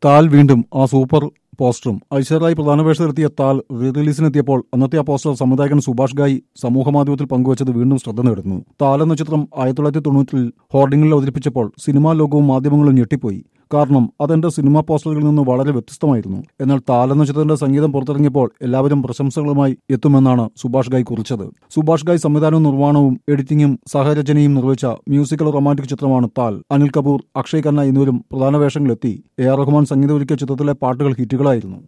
താൽ വീണ്ടും ആ സൂപ്പർ പോസ്റ്ററും ഐശ്വര്യായി പ്രധാന വേഷത്തിലെത്തിയ താൽ റീ റിലീസിനെത്തിയപ്പോൾ അന്നത്തെ ആ പോസ്റ്റർ സംവിധായകൻ സുഭാഷ് ഗായി സമൂഹമാധ്യമത്തിൽ പങ്കുവച്ചത് വീണ്ടും ശ്രദ്ധ നേടുന്നു താൽ എന്ന ചിത്രം ആയിരത്തി തൊള്ളായിരത്തി തൊണ്ണൂറ്റിൽ ഹോർഡിംഗിൽ അവതരിപ്പിച്ചപ്പോൾ സിനിമാ ലോകവും മാധ്യമങ്ങളും ഞെട്ടിപ്പോയി കാരണം അതെന്റെ സിനിമാ പോസ്റ്ററുകളിൽ നിന്ന് വളരെ വ്യത്യസ്തമായിരുന്നു എന്നാൽ താൽ എന്ന ചിത്രത്തിന്റെ സംഗീതം പുറത്തിറങ്ങിയപ്പോൾ എല്ലാവരും പ്രശംസകളുമായി എത്തുമെന്നാണ് സുഭാഷ് ഗായ് കുറിച്ചത് സുഭാഷ് ഗായ് സംവിധാനവും നിർവ്വഹണവും എഡിറ്റിംഗും സഹരചനയും നിർവഹിച്ച മ്യൂസിക്കൽ റൊമാന്റിക് ചിത്രമാണ് താൽ അനിൽ കപൂർ അക്ഷയ് ഖന്ന എന്നിവരും പ്രധാന വേഷങ്ങളിലെത്തി എ ആർ റഹ്മാൻ സംഗീതമൊരുക്കിയ ചിത്രത്തിലെ പാട്ടുകൾ ഹിറ്റുകളായിരുന്നു